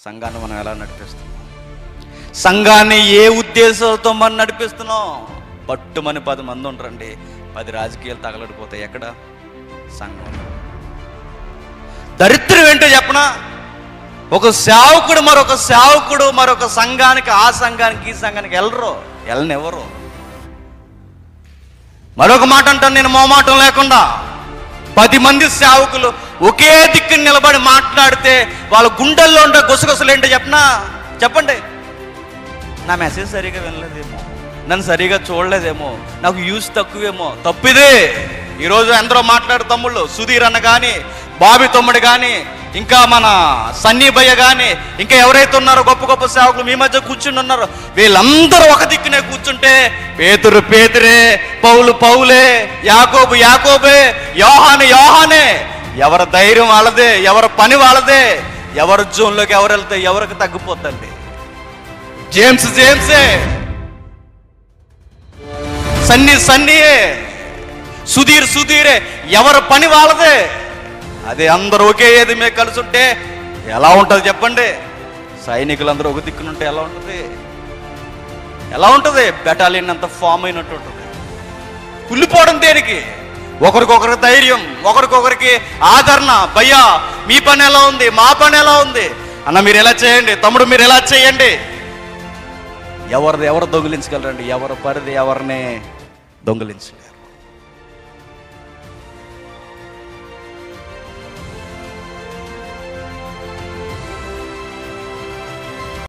సంఘాన్ని మనం ఎలా నడిపిస్తున్నాం సంఘాన్ని ఏ ఉద్దేశంతో మనం నడిపిస్తున్నాం పట్టుమని పది మంది ఉంటారండి పది రాజకీయాలు తగలడిపోతాయి ఎక్కడ సంఘం దరిద్రం ఏంటో చెప్పనా ఒక సేవకుడు మరొక సేవకుడు మరొక సంఘానికి ఆ సంఘానికి ఈ సంఘానికి వెళ్ళరు వెళ్ళనివ్వరు మరొక మాట అంటాను నేను మోమాటం లేకుండా పది మంది సేవకులు ఒకే దిక్కుని నిలబడి మాట్లాడితే వాళ్ళ గుండెల్లో ఉండే గుసగుసలు ఏంటో చెప్పనా చెప్పండి నా మెసేజ్ సరిగా వినలేదేమో నన్ను సరిగా చూడలేదేమో నాకు యూస్ తక్కువేమో తప్పిదే ఈరోజు ఎందరో మాట్లాడు తమ్ముళ్ళు సుధీర్ అన్న కానీ బాబి తమ్ముడు కానీ ఇంకా మన సన్నీ భయ్య కానీ ఇంకా ఎవరైతే ఉన్నారో గొప్ప గొప్ప సేవకులు మీ మధ్య కూర్చుని ఉన్నారో వీళ్ళందరూ ఒక దిక్కునే కూర్చుంటే పేతురు పేతురే పౌలు పౌలే యాకోబు యాకోబే యోహాను యోహానే ఎవరి ధైర్యం వాళ్ళదే ఎవరి పని వాళ్ళదే ఎవరి జోన్లోకి ఎవరు వెళ్తే ఎవరికి తగ్గిపోద్దండి జేమ్స్ జేమ్సే సన్నీ సన్నీయే సుధీర్ సుధీరే ఎవరి పని వాళ్ళదే అదే అందరూ ఒకే ఏది మీద కలిసి ఉంటే ఎలా ఉంటుంది చెప్పండి సైనికులందరూ ఒక దిక్కునుంటే ఎలా ఉంటుంది ఎలా ఉంటుంది బెటాలియన్ అంత ఫామ్ అయినట్టు ఉంటుంది కుళ్ళిపోవడం దేనికి ఒకరికొకరికి ధైర్యం ఒకరికొకరికి ఆదరణ భయ్యా మీ పని ఎలా ఉంది మా పని ఎలా ఉంది అన్న మీరు ఎలా చేయండి తమ్ముడు మీరు ఎలా చేయండి ఎవరిది ఎవరు దొంగిలించగలరండి ఎవరి పరిధి ఎవరిని దొంగిలించలేదు